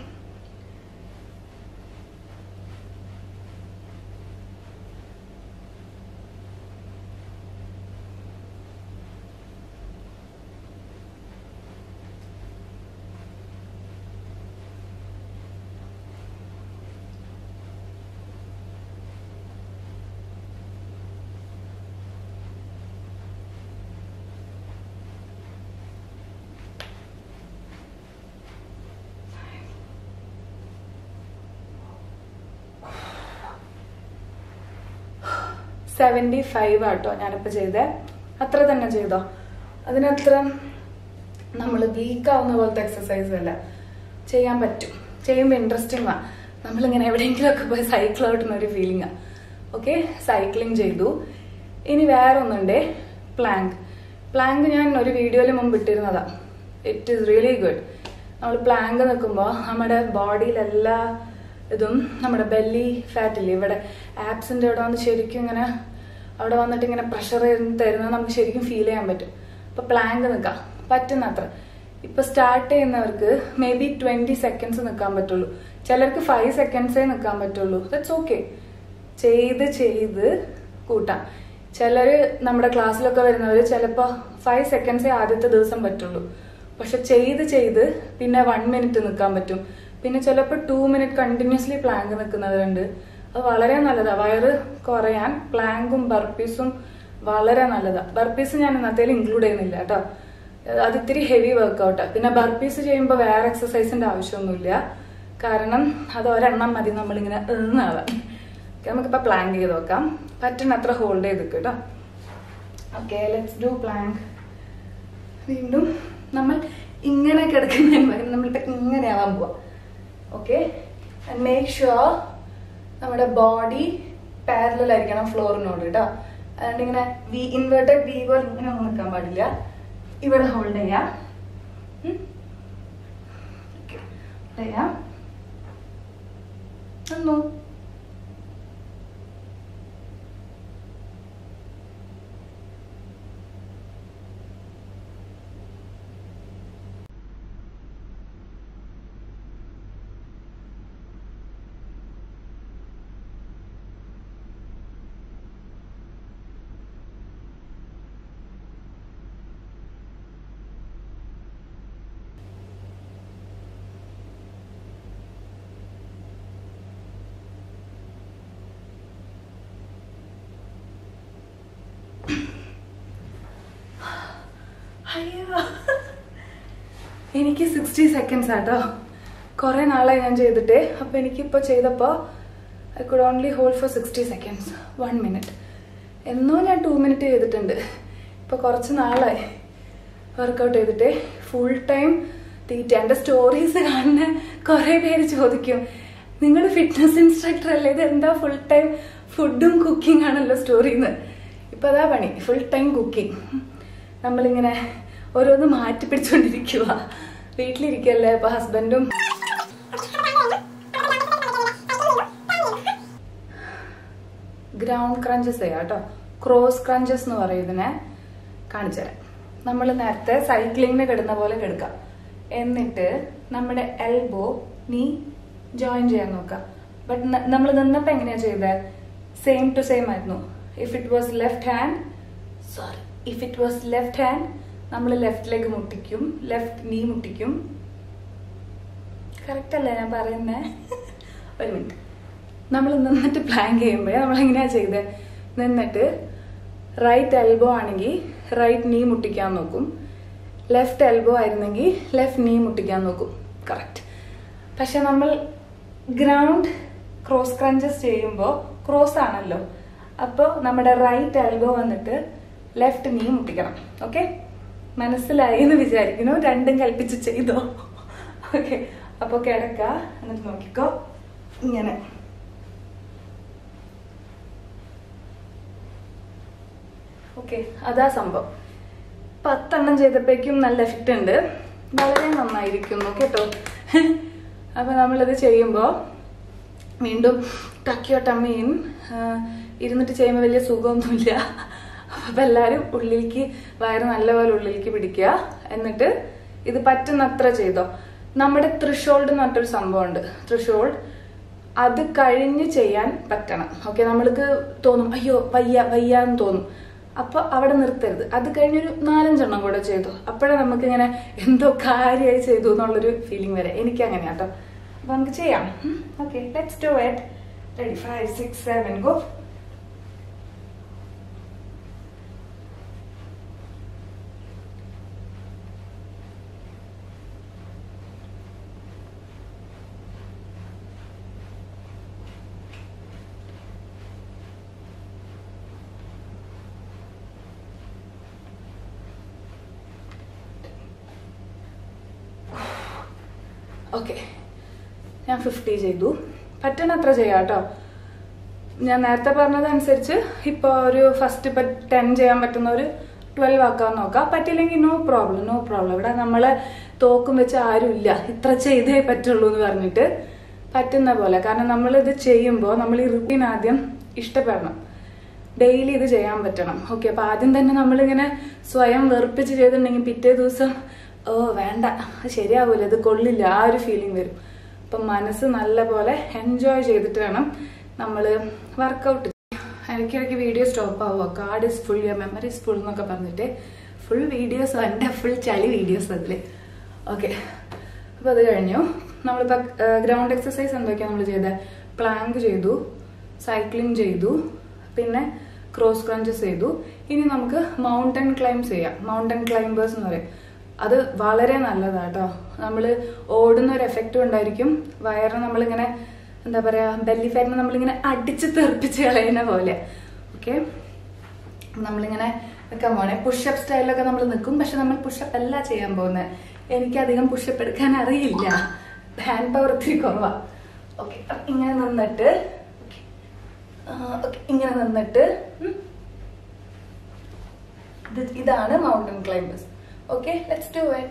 സെവൻറ്റി ഫൈവ് ആട്ടോ ഞാനിപ്പോൾ ചെയ്തേ അത്ര തന്നെ ചെയ്തോ അതിനത്ര നമ്മൾ വീക്കാവുന്ന പോലത്തെ എക്സസൈസ് അല്ല ചെയ്യാൻ പറ്റും ചെയ്യുമ്പോൾ ഇൻട്രസ്റ്റിംഗ് ആ നമ്മളിങ്ങനെ എവിടെയെങ്കിലുമൊക്കെ പോയി സൈക്കിൾ ഓട്ടുന്ന ഒരു ഫീലിംഗ് ആ ഓക്കെ സൈക്ലിംഗ് ചെയ്തു ഇനി വേറെ ഒന്നുണ്ട് പ്ലാങ്ക് പ്ലാങ്ക് ഞാൻ ഒരു വീഡിയോയിൽ മുമ്പ് ഇട്ടിരുന്നതാ ഇറ്റ് ഈസ് റിയലി ഗുഡ് നമ്മൾ പ്ലാങ്ക് നിൽക്കുമ്പോൾ നമ്മുടെ ബോഡിയിലെല്ലാ ഇതും നമ്മുടെ ബെല്ലി ഫാറ്റില്ലേ ഇവിടെ ആപ്സിന്റെ അവിടെ വന്ന് ശരിക്കും ഇങ്ങനെ അവിടെ വന്നിട്ട് ഇങ്ങനെ പ്രഷർ തരുന്നത് നമുക്ക് ശരിക്കും ഫീൽ ചെയ്യാൻ പറ്റും അപ്പൊ പ്ലാങ്ക് നിൽക്കാം പറ്റുന്നത്ര ഇപ്പൊ സ്റ്റാർട്ട് ചെയ്യുന്നവർക്ക് മേ ബി ട്വന്റി സെക്കൻഡ്സ് നിൽക്കാൻ പറ്റുള്ളൂ ചിലർക്ക് ഫൈവ് സെക്കൻഡ്സേ നിൽക്കാൻ പറ്റുള്ളൂ ദറ്റ്സ് ഓക്കെ ചെയ്ത് ചെയ്ത് കൂട്ടാം ചിലര് നമ്മുടെ ക്ലാസ്സിലൊക്കെ വരുന്നവര് ചിലപ്പോ ഫൈവ് സെക്കൻഡ്സേ ആദ്യത്തെ ദിവസം പറ്റുള്ളൂ പക്ഷെ ചെയ്ത് ചെയ്ത് പിന്നെ വൺ മിനിറ്റ് നിൽക്കാൻ പറ്റും പിന്നെ ചിലപ്പോൾ ടു മിനിറ്റ് കണ്ടിന്യൂസ്ലി പ്ലാങ്ക് നിൽക്കുന്നവരുണ്ട് അത് വളരെ നല്ലതാ വയറ് കുറയാൻ പ്ലാങ്കും ബർപ്പീസും വളരെ നല്ലതാ ബർപ്പീസ് ഞാൻ ഇന്നത്തേൽ ഇൻക്ലൂഡ് ചെയ്യുന്നില്ല കേട്ടോ അത് ഇത്തിരി ഹെവി വർക്കൗട്ടാ പിന്നെ ബർപ്പീസ് ചെയ്യുമ്പോൾ വേറെ എക്സസൈസിന്റെ ആവശ്യമൊന്നുമില്ല കാരണം അത് ഒരെണ്ണം മതി നമ്മളിങ്ങനെ എണ്ണാവാൻ നമുക്കിപ്പോ പ്ലാൻ ചെയ്ത് നോക്കാം പറ്റുന്നത്ര ഹോൾഡ് ചെയ്ത് കേട്ടോ ഓക്കെ ലെറ്റ്സ് ഡു പ്ലാങ്ക് വീണ്ടും നമ്മൾ ഇങ്ങനെ കിടക്കുന്നതിന് പകരം നമ്മളിപ്പോ ഇങ്ങനെ ആവാൻ പോവാ ഓക്കെ മേക്ക് ഷുവർ നമ്മുടെ ബോഡി പാരലൽ ആയിരിക്കണം ഫ്ലോറിനോട് കേട്ടോ അതുകൊണ്ട് ഇങ്ങനെ വി ഇൻവേർട്ടഡ് വി പോലെ ഇങ്ങനെ ഒന്നും നിൽക്കാൻ പാടില്ല ഇവിടെ ഹോൾഡ് ചെയ്യാം ഉം. Okay. hold ചെയ്യാം നിന്നു അയ്യോ എനിക്ക് സിക്സ്റ്റി സെക്കൻഡ്സ് ആട്ടോ കുറെ നാളായി ഞാൻ ചെയ്തിട്ട് അപ്പൊ എനിക്കിപ്പോ ചെയ്തപ്പോ I could only hold for sixty seconds one minute എന്നോ ഞാൻ ടു മിനിറ്റ് ചെയ്തിട്ടുണ്ട് ഇപ്പൊ കുറച്ച് നാളായി വർക്കൗട്ട് ചെയ്തിട്ട് ഫുൾ ടൈം തീറ്റ എൻ്റെ സ്റ്റോറീസ് കാണുന്ന കുറേ പേര് ചോദിക്കും നിങ്ങൾ ഫിറ്റ്നസ് ഇൻസ്ട്രക്ടർ അല്ലേ ഇത് എന്താ ഫുൾ ടൈം ഫുഡും കുക്കിംഗ് ആണല്ലോ സ്റ്റോറിന്ന് ഇപ്പൊ അതാ പണി ഫുൾ ടൈം കുക്കിംഗ് നമ്മളിങ്ങനെ ഓരോന്ന് മാറ്റി പിടിച്ചോണ്ടിരിക്കുക വീട്ടിലിരിക്കല്ലേ അപ്പൊ ഹസ്ബൻഡും ഗ്രൗണ്ട് ക്രഞ്ചസ് ചെയ്യാം കേട്ടോ ക്രോസ് ക്രഞ്ചസ് എന്ന് പറയുന്നതിനെ കാണിച്ചു തരാം നമ്മൾ നേരത്തെ സൈക്ലിങ്ങിന് കിടന്ന പോലെ കിടക്കാം എന്നിട്ട് നമ്മുടെ എൽബോ നീ ജോയിൻ ചെയ്യാൻ നോക്കാം ബട്ട് നമ്മൾ നിന്നപ്പോ എങ്ങനെയാ ചെയ്തത് സെയിം ടു സെയിം ആയിരുന്നു if it was left hand sorry if it was left hand നമ്മൾ ലെഫ്റ്റ് ലെഗ് മുട്ടിക്കും ലെഫ്റ്റ് നീ മുട്ടിക്കും കറക്റ്റ് അല്ലേ ഞാൻ പറയുന്നേ ഒരു മിനിറ്റ് നമ്മൾ നിന്നിട്ട് പ്ലാൻ ചെയ്യുമ്പോഴേ നമ്മൾ എങ്ങനെയാ ചെയ്തത് നിന്നിട്ട് റൈറ്റ് എൽബോ ആണെങ്കിൽ റൈറ്റ് നീ മുട്ടിക്കാൻ നോക്കും ലെഫ്റ്റ് എൽബോ ആയിരുന്നെങ്കിൽ ലെഫ്റ്റ് നീ മുട്ടിക്കാൻ നോക്കും കറക്റ്റ് പക്ഷെ നമ്മൾ ഗ്രൗണ്ട് ക്രോസ് ക്രഞ്ചസ് ചെയ്യുമ്പോൾ ക്രോസ് ആണല്ലോ അപ്പോൾ നമ്മുടെ റൈറ്റ് എൽബോ വന്നിട്ട് ലെഫ്റ്റ് നീ മുട്ടിക്കണം ഓക്കെ മനസ്സിലായി എന്ന് വിചാരിക്കുന്നു രണ്ടും കൽപ്പിച്ച് ചെയ്തോ ഓക്കെ അപ്പോൾ കിടക്ക എന്നിട്ട് നോക്കിക്കോ ഇങ്ങനെ ഓക്കെ അതാ സംഭവം പത്തെണ്ണം ചെയ്തപ്പോഴേക്കും നല്ല എഫക്റ്റ് ഉണ്ട് വളരെ നന്നായിരിക്കുന്നു കേട്ടോ അപ്പൊ നമ്മളിത് ചെയ്യുമ്പോൾ വീണ്ടും ടക്കിയോ ടമ്മീൻ ഇരുന്നിട്ട് ചെയ്യുമ്പോൾ വലിയ സുഖമൊന്നുമില്ല അപ്പൊ എല്ലാരും ഉള്ളിലേക്ക് വയറ് നല്ലപോലെ ഉള്ളിലേക്ക് പിടിക്കുക എന്നിട്ട് ഇത് പറ്റുന്നത്ര ചെയ്തോ നമ്മുടെ ത്രിഷോൾഡ് എന്ന് പറഞ്ഞിട്ടൊരു സംഭവമുണ്ട് ത്രിഷോൾഡ് അത് കഴിഞ്ഞ് ചെയ്യാൻ പറ്റണം ഓക്കെ നമ്മൾക്ക് തോന്നും അയ്യോ വയ്യ വയ്യ എന്ന് തോന്നും അപ്പൊ അവിടെ നിർത്തരുത് അത് കഴിഞ്ഞൊരു നാലഞ്ചെണ്ണം കൂടെ ചെയ്തു അപ്പോഴേ നമുക്ക് ഇങ്ങനെ എന്തോ കാര്യമായി ചെയ്തു എന്നുള്ളൊരു ഫീലിംഗ് വരെ എനിക്ക് അങ്ങനെയാ കേട്ടോ അപ്പൊ നമുക്ക് ചെയ്യാം okay let's do it ready five six seven go okay ഞാൻ ഫിഫ്റ്റി ചെയ്തു പറ്റണത്ര ചെയ്യാം കേട്ടോ ഞാൻ നേരത്തെ പറഞ്ഞതനുസരിച്ച് ഇപ്പോൾ ഒരു ഫസ്റ്റ് ഇപ്പം ടെൻ ചെയ്യാൻ പറ്റുന്ന ഒരു ട്വൽവ് ആക്കാൻ നോക്കാം പറ്റില്ലെങ്കിൽ നോ പ്രോബ്ലം നോ പ്രോബ്ലം ഇവിടെ നമ്മളെ തോക്കും വെച്ച് ആരുമില്ല ഇത്ര ചെയ്തേ പറ്റുള്ളൂ എന്ന് പറഞ്ഞിട്ട് പറ്റുന്ന പോലെ കാരണം നമ്മൾ ഇത് ചെയ്യുമ്പോൾ നമ്മൾ ഈ റുട്ടീൻ ആദ്യം ഇഷ്ടപ്പെടണം ഡെയിലി ഇത് ചെയ്യാൻ പറ്റണം ഓക്കെ അപ്പൊ ആദ്യം തന്നെ നമ്മളിങ്ങനെ സ്വയം വെറുപ്പിച്ച് ചെയ്തിട്ടുണ്ടെങ്കിൽ പിറ്റേ ദിവസം ഓ വേണ്ട ശരിയാവൂല ഇത് കൊള്ളില്ല ആ ഒരു ഫീലിംഗ് വരും അപ്പൊ മനസ്സ് നല്ല പോലെ എൻജോയ് ചെയ്തിട്ട് വേണം നമ്മൾ വർക്കൗട്ട് ഇടയ്ക്കിടയ്ക്ക് വീഡിയോ സ്റ്റോപ്പ് ആവുക card is full your memory is full എന്നൊക്കെ പറഞ്ഞിട്ട് ഫുൾ വീഡിയോസ് എൻ്റെ ഫുൾ ചളി വീഡിയോസ് അതിൽ ഓക്കെ അപ്പോൾ അത് കഴിഞ്ഞു നമ്മളിപ്പോൾ ഗ്രൗണ്ട് എക്സസൈസ് എന്തൊക്കെയാണ് നമ്മൾ ചെയ്തത് പ്ലാങ്ക് ചെയ്തു സൈക്ലിംഗ് ചെയ്തു പിന്നെ ക്രോസ് ക്രഞ്ചസ് ചെയ്തു ഇനി നമുക്ക് മൗണ്ടൻ ക്ലൈംസ് ചെയ്യാം മൗണ്ടൻ ക്ലൈംബേഴ്സ് എന്ന് പറയും അത് വളരെ നല്ലതാട്ടോ നമ്മൾ ഓടുന്ന ഒരു എഫക്റ്റും ഉണ്ടായിരിക്കും വയറ് നമ്മളിങ്ങനെ എന്താ പറയാ ബെല്ലി ഫാറ്റിനെ നമ്മളിങ്ങനെ അടിച്ച് തെറിപ്പിച്ച് കളയുന്ന പോലെ ഓക്കെ നമ്മളിങ്ങനെ നിൽക്കാൻ പോണേ പുഷപ്പ് സ്റ്റൈലൊക്കെ നമ്മൾ നിൽക്കും പക്ഷെ നമ്മൾ പുഷപ്പ് അല്ല ചെയ്യാൻ പോകുന്നത് എനിക്കധികം പുഷപ്പ് എടുക്കാൻ അറിയില്ല ഹാൻഡ് പവർ ഒത്തിരി കുറവാ ഓക്കെ ഇങ്ങനെ നിന്നിട്ട് ഓക്കെ ഇങ്ങനെ നിന്നിട്ട് ഉം. ഇത് ഇതാണ് mountain climbers okay let's do it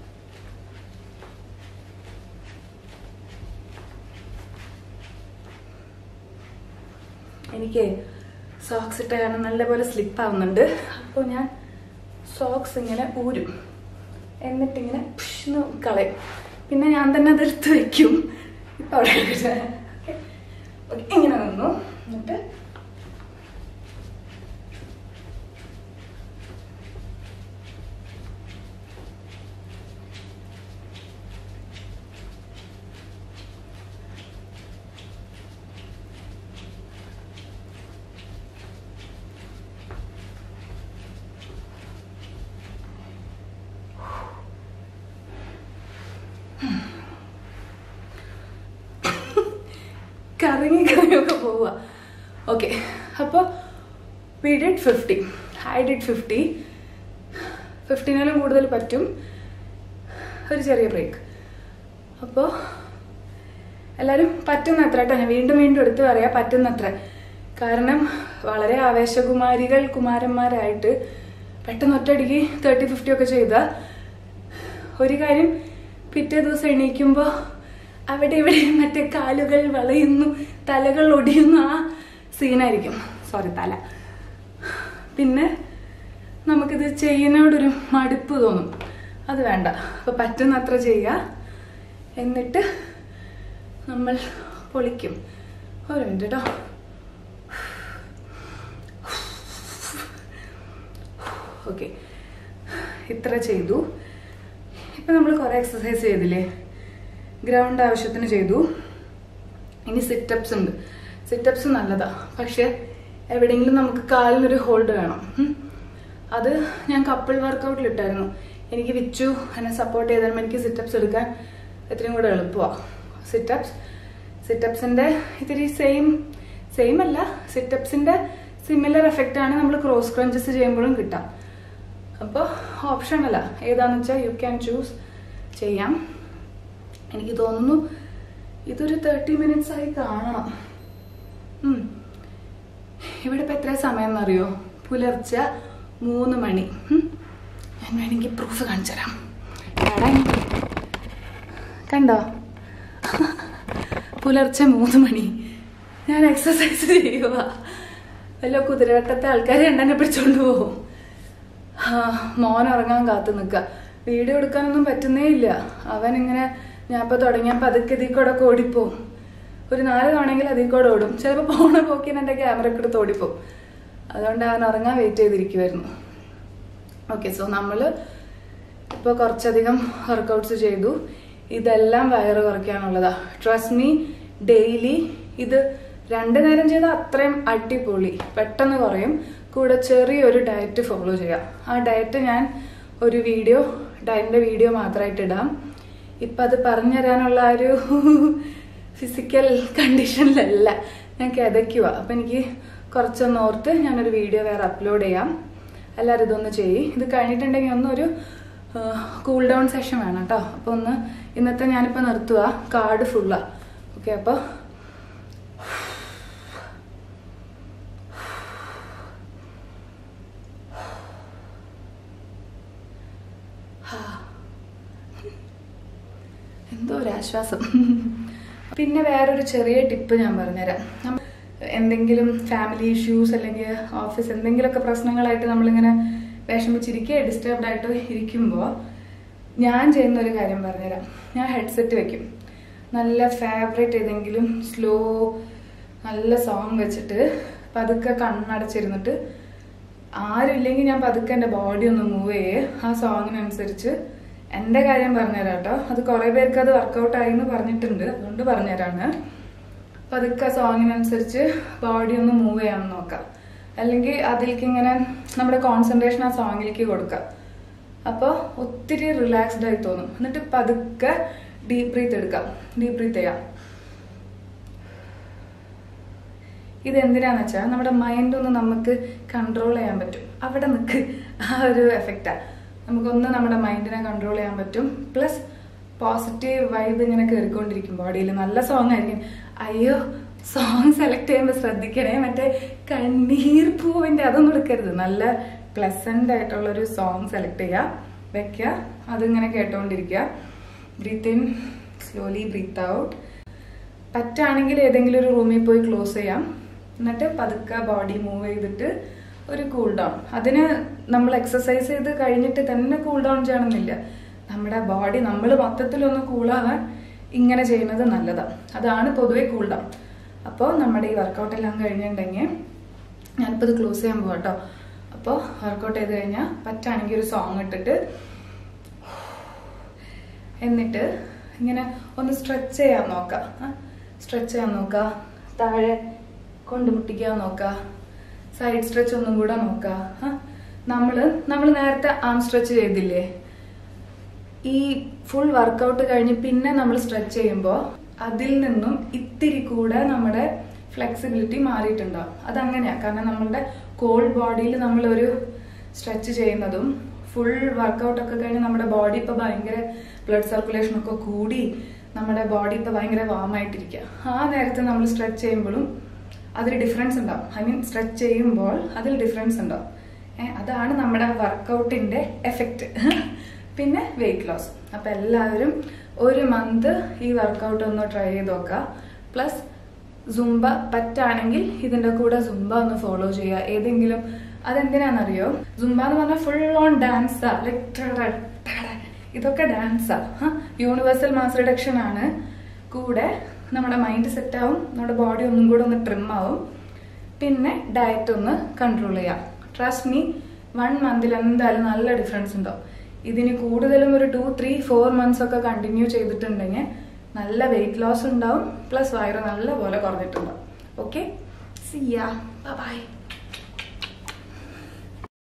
എനിക്ക് സോക്സ് ഇട്ട കാരണം നല്ലപോലെ സ്ലിപ്പ് ആവുന്നുണ്ട് അപ്പോൾ ഞാൻ സോക്സ് ഇങ്ങനെ ഊരും എന്നിട്ടിങ്ങനെ പുഷ്ന്ന് കളയും പിന്നെ ഞാൻ തന്നെ അത് എടുത്ത് വെക്കും ഇപ്പം അവിടെ ഇരിക്കട്ടെ. Okay. Okay, ഇങ്ങനെ നിന്നു എന്നിട്ട് കറങ്ങി കറങ്ങിയൊക്കെ പോവുക ഓക്കെ അപ്പോൾ we did fifty I did fifty ഫിഫ്റ്റീനാലും കൂടുതൽ പറ്റും ഒരു ചെറിയ ബ്രേക്ക് അപ്പോൾ എല്ലാവരും പറ്റുന്നത്ര കേട്ടോ ഞാൻ വീണ്ടും വീണ്ടും എടുത്തു പറയാം പറ്റുന്നത്ര കാരണം വളരെ ആവേശകുമാരികൾ കുമാരന്മാരായിട്ട് പെട്ടെന്ന് ഒറ്റയടിക്ക് തേർട്ടി ഫിഫ്റ്റി ഒക്കെ ചെയ്ത ഒരു കാര്യം പിറ്റേ ദിവസം എണീക്കുമ്പോൾ അവിടെ ഇവിടെ മറ്റേ കാലുകൾ വളയുന്നു തലകൾ ഒടിയുന്നു ആ സീനായിരിക്കും സോറി തല പിന്നെ നമുക്കിത് ചെയ്യുന്നതോടൊരു മടുപ്പ് തോന്നും അത് വേണ്ട അപ്പൊ പറ്റുന്നത്ര ചെയ്യുക എന്നിട്ട് നമ്മൾ പൊളിക്കും ഒരു മിനിറ്റ് കേട്ടോ ഓക്കെ ഇത്ര ചെയ്തു ഇപ്പൊ നമ്മൾ കുറെ എക്സസൈസ് ചെയ്തില്ലേ ഗ്രൗണ്ട് ആവശ്യത്തിന് ചെയ്തു ഇനി സിറ്റപ്സ് ഉണ്ട് സിറ്റപ്സ് നല്ലതാ പക്ഷെ എവിടെയെങ്കിലും നമുക്ക് കാലിനൊരു ഹോൾഡ് വേണം ഉം. അത് ഞാൻ കപ്പിൾ വർക്കൗട്ടിൽ ഇട്ടായിരുന്നു എനിക്ക് വിച്ചു എന്നെ സപ്പോർട്ട് ചെയ്താലും എനിക്ക് സിറ്റപ്സ് എടുക്കാൻ എത്രയും കൂടെ എളുപ്പമാണ് സിറ്റപ്സ് സിറ്റപ്സിന്റെ ഇത്തിരി സെയിം സെയിം അല്ല സിറ്റപ്സിന്റെ സിമിലർ എഫക്റ്റ് ആണ് നമ്മൾ ക്രോസ് ക്രഞ്ചസ് ചെയ്യുമ്പോഴും കിട്ടാം അപ്പോൾ ഓപ്ഷൻ അല്ല ഏതാന്ന് വെച്ചാൽ യു ക്യാൻ ചൂസ് ചെയ്യാം എനിക്ക് തോന്നുന്നു ഇതൊരു തേർട്ടി മിനിറ്റ്സ് ആയി കാണണം ഉം. ഇവിടെ ഇപ്പൊ എത്ര സമയം എന്നറിയോ പുലർച്ചെ മൂന്ന് മണി ഉം. ഞാൻ വേണമെങ്കിൽ പ്രൂഫ് കാണിച്ചു തരാം എടാ, കണ്ടോ പുലർച്ചെ മൂന്ന് മണി ഞാൻ എക്സസൈസ് ചെയ്യുക വല്ല കുതിരവട്ടത്തെ ആൾക്കാർ എന്നെ പിടിച്ചോണ്ട് പോകും ആ, മോൻ ഉറങ്ങാൻ കാത്തു നിൽക്കുക വീഡിയോ എടുക്കാനൊന്നും പറ്റുന്നേ ഇല്ല അവൻ ഇങ്ങനെ ഞാൻ ഇപ്പൊ തുടങ്ങിയപ്പോ അതൊക്കെ ഇതിൽ കൂടെ ഒക്കെ ഓടിപ്പോവും ഒരു നാല് തവണെങ്കിൽ അതിൽ കൂടെ ഓടും ചിലപ്പോൾ പോണ പോക്കിന് എന്റെ ക്യാമറ ഒക്കെ എടുത്ത് ഓടിപ്പോവും അതുകൊണ്ട് അവൻ ഉറങ്ങാൻ വെയിറ്റ് ചെയ്തിരിക്കുമായിരുന്നു ഓക്കെ സോ നമ്മള് ഇപ്പൊ കുറച്ചധികം വർക്കൗട്ട്സ് ചെയ്തു ഇതെല്ലാം വയറ് കുറയ്ക്കാനുള്ളതാ ട്രസ്റ്റ് മീ ഡെയിലി ഇത് രണ്ടു നേരം ചെയ്താൽ അത്രയും അടിപൊളി പെട്ടെന്ന് കുറയും കൂടെ ചെറിയൊരു ഡയറ്റ് ഫോളോ ചെയ്യാം ആ ഡയറ്റ് ഞാൻ ഒരു വീഡിയോ ഡയറ്റിന്റെ വീഡിയോ മാത്രമായിട്ട് ഇടാം ഇപ്പൊ അത് പറഞ്ഞു തരാനുള്ള ആ ഒരു ഫിസിക്കൽ കണ്ടീഷനിലല്ല ഞാൻ കിതയ്ക്കുക അപ്പൊ എനിക്ക് കുറച്ചൊന്ന് ഓർത്ത് ഞാനൊരു വീഡിയോ വേറെ അപ്ലോഡ് ചെയ്യാം എല്ലാവരും ഇതൊന്ന് ചെയ്യ് ഇത് കഴിഞ്ഞിട്ടുണ്ടെങ്കിൽ ഒന്നൊരു കൂൾ ഡൗൺ സെഷൻ വേണം കേട്ടോ അപ്പൊ ഒന്ന് ഇന്നത്തെ ഞാനിപ്പോ നിർത്തുക കാർഡ് ഫുള്ളാ ഓക്കെ അപ്പൊ എന്തോ ഒരു ആശ്വാസം പിന്നെ വേറൊരു ചെറിയ ടിപ്പ് ഞാൻ പറഞ്ഞുതരാം നമ്മ- എന്തെങ്കിലും ഫാമിലി ഇഷ്യൂസ് അല്ലെങ്കിൽ ഓഫീസ് എന്തെങ്കിലുമൊക്കെ പ്രശ്നങ്ങളായിട്ട് നമ്മളിങ്ങനെ വിഷമിച്ചിരിക്കുക ഡിസ്റ്റർബ്ഡ് ആയിട്ട് ഇരിക്കുമ്പോൾ ഞാൻ ചെയ്യുന്ന ഒരു കാര്യം പറഞ്ഞുതരാം ഞാൻ ഹെഡ്സെറ്റ് വെക്കും നല്ല ഫേവറേറ്റ് ഏതെങ്കിലും സ്ലോ നല്ല സോങ് വെച്ചിട്ട് പതുക്കെ കണ്ണടച്ചിരുന്നിട്ട് ആരുമില്ലെങ്കിൽ ഞാൻ പതുക്കെ എൻ്റെ ബോഡി ഒന്ന് മൂവ് ചെയ്യേ ആ സോങ്ങിനനുസരിച്ച് എൻ്റെ കാര്യം പറഞ്ഞുതരാം കേട്ടോ അത് കുറെ പേർക്ക് അത് വർക്കൗട്ട് ആയി എന്ന് പറഞ്ഞിട്ടുണ്ട് അതുകൊണ്ട് പറഞ്ഞുതരാണ് പതുക്കെ സോങ്ങിനനുസരിച്ച് ബോഡി ഒന്ന് മൂവ് ചെയ്യാൻ നോക്കാം അല്ലെങ്കിൽ അതിലേക്ക് ഇങ്ങനെ നമ്മുടെ കോൺസെൻട്രേഷൻ ആ സോങ്ങിലേക്ക് കൊടുക്കാം അപ്പോൾ ഒത്തിരി റിലാക്സ്ഡ് ആയി തോന്നും എന്നിട്ട് പതുക്കെ ഡീപ് ബ്രീത്ത് എടുക്കാം ഡീപ് ബ്രീത്ത് ചെയ്യാം ഇത് എന്തിനാന്ന് വെച്ചാൽ നമ്മുടെ മൈൻഡ് ഒന്ന് നമുക്ക് കൺട്രോൾ ചെയ്യാൻ പറ്റും അവിടെ നിൽക്ക് ആ ഒരു എഫക്റ്റാ നമുക്കൊന്ന് നമ്മുടെ മൈൻഡിനെ കൺട്രോൾ ചെയ്യാൻ പറ്റും പ്ലസ് പോസിറ്റീവ് വൈബ് ഇങ്ങനെ കയറിക്കൊണ്ടിരിക്കും ബോഡിയിൽ നല്ല സോങ് ആയിരിക്കും അയ്യോ സോങ് സെലക്ട് ചെയ്യുമ്പോൾ ശ്രദ്ധിക്കണേ മറ്റേ കണ്ണീർ പൂവിന്റെ അതൊന്നും എടുക്കരുത് നല്ല പ്ലസന്റ് ആയിട്ടുള്ള ഒരു സോങ് സെലക്ട് ചെയ്യുക വെക്കുക അതിങ്ങനെ കേട്ടോണ്ടിരിക്കുക breath in slowly breath out പറ്റാണെങ്കിൽ ഏതെങ്കിലും ഒരു റൂമിൽ പോയി ക്ലോസ് ചെയ്യാം എന്നിട്ട് പതുക്കെ ബോഡി മൂവ് ചെയ്തിട്ട് ഒരു കൂൾ ഡൗൺ അതിന് നമ്മൾ എക്സസൈസ് ചെയ്ത് കഴിഞ്ഞിട്ട് തന്നെ കൂൾ ഡൗൺ ചെയ്യണമെന്നില്ല നമ്മുടെ ബോഡി നമ്മൾ മൊത്തത്തിലൊന്ന് കൂളാവാൻ ഇങ്ങനെ ചെയ്യുന്നത് നല്ലതാണ് അതാണ് പൊതുവെ കൂൾ ഡൗൺ അപ്പോൾ നമ്മുടെ ഈ വർക്കൗട്ട് എല്ലാം കഴിഞ്ഞിട്ടുണ്ടെങ്കിൽ ഞാനിപ്പോൾ ഇത് ക്ലോസ് ചെയ്യാൻ പോകാം കേട്ടോ അപ്പോൾ വർക്കൗട്ട് ചെയ്ത് കഴിഞ്ഞാൽ പറ്റാണെങ്കിൽ ഒരു സോങ് ഇട്ടിട്ട് എന്നിട്ട് ഇങ്ങനെ ഒന്ന് സ്ട്രെച്ച് ചെയ്യാൻ നോക്കാം സ്ട്രെച്ച് ചെയ്യാൻ നോക്കാം താഴെ കൊണ്ടുമുട്ടിക്കാൻ നോക്കാം സൈഡ് സ്ട്രെച്ച് ഒന്നും കൂടെ നോക്കാം ആ? നമ്മള് നമ്മൾ നേരത്തെ ആം സ്ട്രെച്ച് ചെയ്തില്ലേ ഈ ഫുൾ വർക്കൗട്ട് കഴിഞ്ഞ് പിന്നെ നമ്മൾ സ്ട്രെച്ച് ചെയ്യുമ്പോൾ അതിൽ നിന്നും ഇത്തിരി കൂടെ നമ്മുടെ ഫ്ലെക്സിബിലിറ്റി മാറിയിട്ടുണ്ടാവും അതങ്ങനെയാ കാരണം നമ്മളുടെ കോൾഡ് ബോഡിയിൽ നമ്മളൊരു സ്ട്രെച്ച് ചെയ്യുന്നതും ഫുൾ വർക്കൗട്ട് ഒക്കെ കഴിഞ്ഞ് നമ്മുടെ ബോഡി ഇപ്പോൾ ഭയങ്കര ബ്ലഡ് സർക്കുലേഷൻ ഒക്കെ കൂടി നമ്മുടെ ബോഡി ഇപ്പോൾ ഭയങ്കര വാമായിട്ടിരിക്കുക ആ നേരത്ത് നമ്മൾ സ്ട്രെച്ച് ചെയ്യുമ്പോഴും അതിൽ ഡിഫറൻസ് ഉണ്ടാവും ഐ മീൻ സ്ട്രെച്ച് ചെയ്യുമ്പോൾ അതിൽ ഡിഫറൻസ് ഉണ്ടാവും ഏ, അതാണ് നമ്മുടെ വർക്കൗട്ടിന്റെ എഫക്റ്റ് പിന്നെ വെയിറ്റ് ലോസ് അപ്പൊ എല്ലാവരും ഒരു മന്ത് ഈ വർക്കൗട്ട് ഒന്ന് ട്രൈ ചെയ്ത് നോക്കുക പ്ലസ് സുംബ പറ്റാണെങ്കിൽ ഇതിന്റെ കൂടെ സുംബ ഒന്ന് ഫോളോ ചെയ്യുക ഏതെങ്കിലും അതെന്തിനാണെന്നറിയോ സുംബ എന്ന് പറഞ്ഞാൽ ഫുൾ ഓൺ ഡാൻസാ ലൈക്ക് ഇതൊക്കെ ഡാൻസാ യൂണിവേഴ്സൽ മാസ് റിഡക്ഷൻ ആണ് കൂടെ നമ്മുടെ മൈൻഡ് സെറ്റ് ആവും നമ്മുടെ ബോഡി ഒന്നും കൂടെ ഒന്ന് ട്രിം ആവും പിന്നെ ഡയറ്റ് ഒന്ന് കൺട്രോൾ ചെയ്യാം ട്രസ്റ്റ് മീ വൺ മന്തിൽ എന്തായാലും നല്ല ഡിഫറൻസ് ഉണ്ടാവും ഇതിന് കൂടുതലും ഒരു ടു ത്രീ ഫോർ മന്ത്സ് ഒക്കെ കണ്ടിന്യൂ ചെയ്തിട്ടുണ്ടെങ്കിൽ നല്ല വെയിറ്റ് ലോസ് ഉണ്ടാവും പ്ലസ് വയറ് നല്ല പോലെ കുറഞ്ഞിട്ടുണ്ടാവും ഓക്കെ സിയാ ബൈ